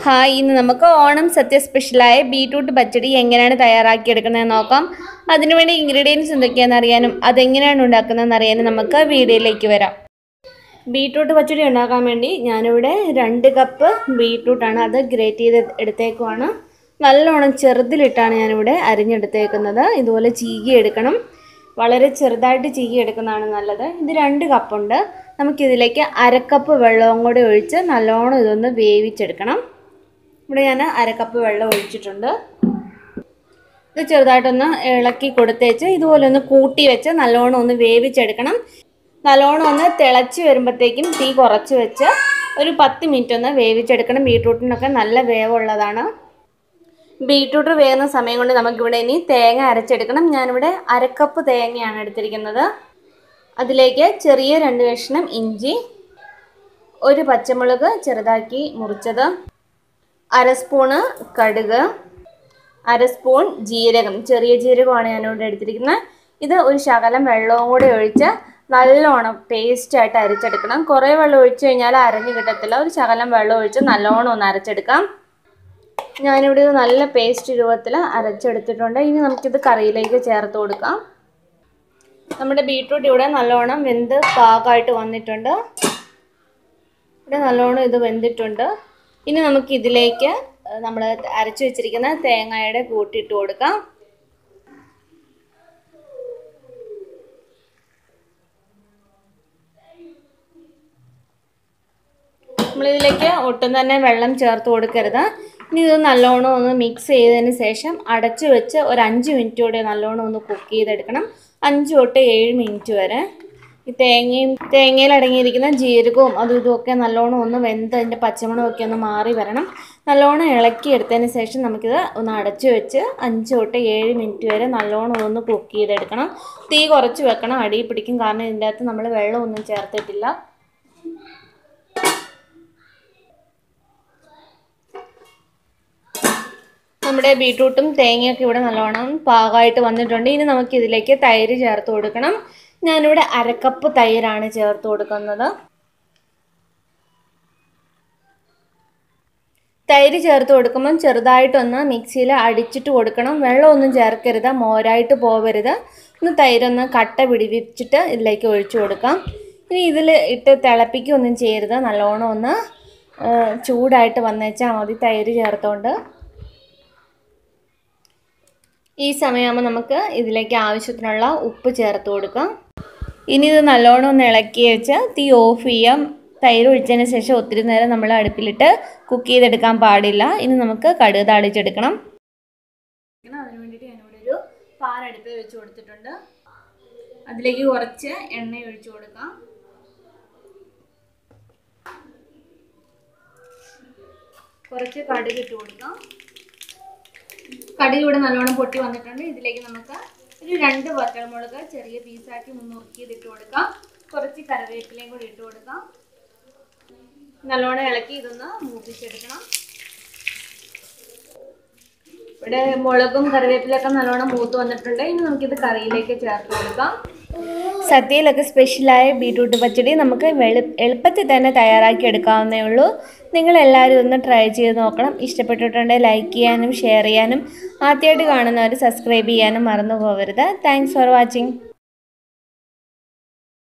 hi ഇന്ന് നമുക്ക് ഓണം സദ്യ സ്പെഷ്യലായ beetroot പച്ചടി എങ്ങനെയാണ് തയ്യാറാക്കിയെടുക്കുന്നതെന്ന് നോക്കാം അതിനുവേണ്ടി ഇൻഗ്രീഡിയൻസ് എന്തൊക്കെയാണെന്ന് അറിയാനും അതെങ്ങനെയാണ് ഉണ്ടാക്കുന്നതെന്ന് അറിയാനും നമുക്ക് വീഡിയോയിലേക്ക് വരാം ബീട്രൂട്ട് പച്ചടി ഉണ്ടാക്കാൻ വേണ്ടി ഞാനിവിടെ രണ്ട് കപ്പ് ബീട്രൂട്ടാണ് അത് ഗ്രേറ്റ് ചെയ്ത് എടുത്തേക്കുവാണ് നല്ലോണം ചെറുതിലിട്ടാണ് ഞാനിവിടെ അരിഞ്ഞെടുത്തേക്കുന്നത് ഇതുപോലെ ചീകി എടുക്കണം വളരെ ചെറുതായിട്ട് ചീകി എടുക്കുന്നതാണ് നല്ലത് ഇത് രണ്ട് കപ്പുണ്ട് നമുക്കിതിലേക്ക് അരക്കപ്പ് വെള്ളവും കൂടി ഒഴിച്ച് നല്ലോണം ഇതൊന്ന് വേവിച്ചെടുക്കണം ഇവിടെ ഞാൻ അരക്കപ്പ് വെള്ളം ഒഴിച്ചിട്ടുണ്ട് ഇത് ചെറുതായിട്ടൊന്ന് ഇളക്കി കൊടുത്തേച്ച് ഇതുപോലെ ഒന്ന് കൂട്ടി വെച്ച് നല്ലോണം ഒന്ന് വേവിച്ചെടുക്കണം നല്ലോണം ഒന്ന് തിളച്ച് വരുമ്പോഴത്തേക്കും തീ കുറച്ച് വെച്ച് ഒരു പത്ത് മിനിറ്റ് ഒന്ന് വേവിച്ചെടുക്കണം ബീട്രൂട്ടിനൊക്കെ നല്ല വേവുള്ളതാണ് ബീട്രൂട്ട് വേകുന്ന സമയം കൊണ്ട് നമുക്കിവിടെ ഇനി തേങ്ങ അരച്ചെടുക്കണം ഞാനിവിടെ അരക്കപ്പ് തേങ്ങയാണ് എടുത്തിരിക്കുന്നത് അതിലേക്ക് ചെറിയ രണ്ട് കഷ്ണം ഇഞ്ചി ഒരു പച്ചമുളക് ചെറുതാക്കി മുറിച്ചത് അര സ്പൂണ് കടുക് അര സ്പൂൺ ജീരകം ചെറിയ ജീരകമാണ് ഞാനിവിടെ എടുത്തിരിക്കുന്നത് ഇത് ഒരു ശകലം വെള്ളവും കൂടി ഒഴിച്ച് നല്ലോണം പേസ്റ്റായിട്ട് അരച്ചെടുക്കണം കുറേ വെള്ളം ഒഴിച്ച് കഴിഞ്ഞാൽ അരഞ്ഞു കിട്ടത്തില്ല ഒരു ശകലം വെള്ളം ഒഴിച്ച് നല്ലോണം ഒന്ന് അരച്ചെടുക്കാം ഞാനിവിടെ ഇത് നല്ല പേസ്റ്റ് രൂപത്തിൽ അരച്ചെടുത്തിട്ടുണ്ട് ഇനി നമുക്കിത് കറിയിലേക്ക് ചേർത്ത് കൊടുക്കാം നമ്മുടെ ബീട്രൂട്ട് ഇവിടെ നല്ലോണം വെന്ത് പാകമായിട്ട് വന്നിട്ടുണ്ട് ഇവിടെ നല്ലോണം ഇത് വെന്തിട്ടുണ്ട് ഇനി നമുക്ക് ഇതിലേക്ക് നമ്മൾ അരച്ചു വെച്ചിരിക്കുന്ന തേങ്ങയുടെ കൂട്ടിയിട്ട് കൊടുക്കാം നമ്മളിതിലേക്ക് ഒട്ടും തന്നെ വെള്ളം ചേർത്ത് കൊടുക്കരുത് ഇനി ഇത് നല്ലോണം ഒന്ന് മിക്സ് ചെയ്തതിന് ശേഷം അടച്ചു വെച്ച് ഒരു അഞ്ച് മിനിറ്റ് കൂടെ നല്ലോണം ഒന്ന് കുക്ക് ചെയ്തെടുക്കണം അഞ്ച് തൊട്ട് ഏഴ് മിനിറ്റ് വരെ ഈ തേങ്ങയും തേങ്ങയിൽ അടങ്ങിയിരിക്കുന്ന ജീരകവും അതും ഇതുമൊക്കെ നല്ലോണം ഒന്ന് വെന്ത് അതിൻ്റെ പച്ചമണമൊക്കെ ഒന്ന് മാറി വരണം നല്ലോണം ഇളക്കി എടുത്തതിന് ശേഷം നമുക്കിത് ഒന്ന് അടച്ചു വെച്ച് അഞ്ച് തൊട്ട് ഏഴ് മിനിറ്റ് വരെ നല്ലോണം ഒന്ന് കുക്ക് ചെയ്തെടുക്കണം തീ കുറച്ച് വെക്കണം അടി പിടിക്കും കാരണം ഇതിൻ്റെ അകത്ത് നമ്മൾ വെള്ളമൊന്നും ചേർത്തിട്ടില്ല നമ്മുടെ ബീട്രൂട്ടും തേങ്ങയൊക്കെ ഇവിടെ നല്ലോണം പാകമായിട്ട് വന്നിട്ടുണ്ട് ഇനി നമുക്ക് ഇതിലേക്ക് തൈര് ചേർത്ത് കൊടുക്കണം ഞാനിവിടെ അരക്കപ്പ് തൈരാണ് ചേർത്ത് കൊടുക്കുന്നത് തൈര് ചേർത്ത് കൊടുക്കുമ്പം ചെറുതായിട്ടൊന്ന് മിക്സിയിൽ അടിച്ചിട്ട് കൊടുക്കണം വെള്ളമൊന്നും ചേർക്കരുത് മോരായിട്ട് പോവരുത് ഒന്ന് തൈരൊന്ന് കട്ട പിടിപ്പിച്ചിട്ട് ഇതിലേക്ക് ഒഴിച്ചു കൊടുക്കാം ഇനി ഇതിൽ ഇട്ട് തിളപ്പിക്കുകയൊന്നും ചെയ്യരുത് നല്ലോണം ഒന്ന് ചൂടായിട്ട് വന്നേച്ചാൽ മതി തൈര് ചേർത്തുകൊണ്ട് ഈ സമയമാകുമ്പോൾ നമുക്ക് ഇതിലേക്ക് ആവശ്യത്തിനുള്ള ഉപ്പ് ചേർത്ത് കൊടുക്കാം ഇനി ഇത് നല്ലോണം ഒന്ന് ഇളക്കി വെച്ച് തീ ഓഫ് ചെയ്യാം തൈര് ഒഴിച്ചതിന് ശേഷം ഒത്തിരി നേരം നമ്മൾ അടുപ്പിലിട്ട് കുക്ക് ചെയ്തെടുക്കാൻ പാടില്ല ഇനി നമുക്ക് കടുക് താളിച്ചെടുക്കണം അതിന് വേണ്ടിയിട്ട് ഞാനിവിടെ ഒരു പാൻ അടുപ്പിൽ വെച്ച് കൊടുത്തിട്ടുണ്ട് അതിലേക്ക് കുറച്ച് എണ്ണ ഒഴിച്ചു കൊടുക്കാം കുറച്ച് കടുക് ഇട്ട് കൊടുക്കാം കടുക് ഇവിടെ നല്ലോണം പൊട്ടി വന്നിട്ടുണ്ട് ഇതിലേക്ക് നമുക്ക് ഒരു രണ്ട് വറ്റൽമുളക് ചെറിയ പീസാക്കി മുന്നുറുക്കിയത് ഇട്ട് കൊടുക്കാം കുറച്ച് കറിവേപ്പിലയും കൂടി ഇട്ട് കൊടുക്കാം നല്ലോണം ഇളക്കി ഇതൊന്ന് മൂപ്പിച്ചെടുക്കണം ഇവിടെ മുളകും കറിവേപ്പിലൊക്കെ നല്ലോണം മൂത്ത് വന്നിട്ടുണ്ട് ഇനി നമുക്കിത് കറിയിലേക്ക് ചേർത്ത് കൊടുക്കാം സദ്യയിലൊക്കെ സ്പെഷ്യലായ ബീട്രൂട്ട് പച്ചടി നമുക്ക് വെളു എളുപ്പത്തിൽ തന്നെ തയ്യാറാക്കി എടുക്കാവുന്നേ ഉള്ളൂ നിങ്ങളെല്ലാവരും ഒന്ന് ട്രൈ ചെയ്ത് നോക്കണം ഇഷ്ടപ്പെട്ടിട്ടുണ്ടെങ്കിൽ ലൈക്ക് ചെയ്യാനും ഷെയർ ചെയ്യാനും ആദ്യമായിട്ട് കാണുന്നവർ സബ്സ്ക്രൈബ് ചെയ്യാനും മറന്നു പോകരുത് താങ്ക്സ് ഫോർ വാച്ചിങ്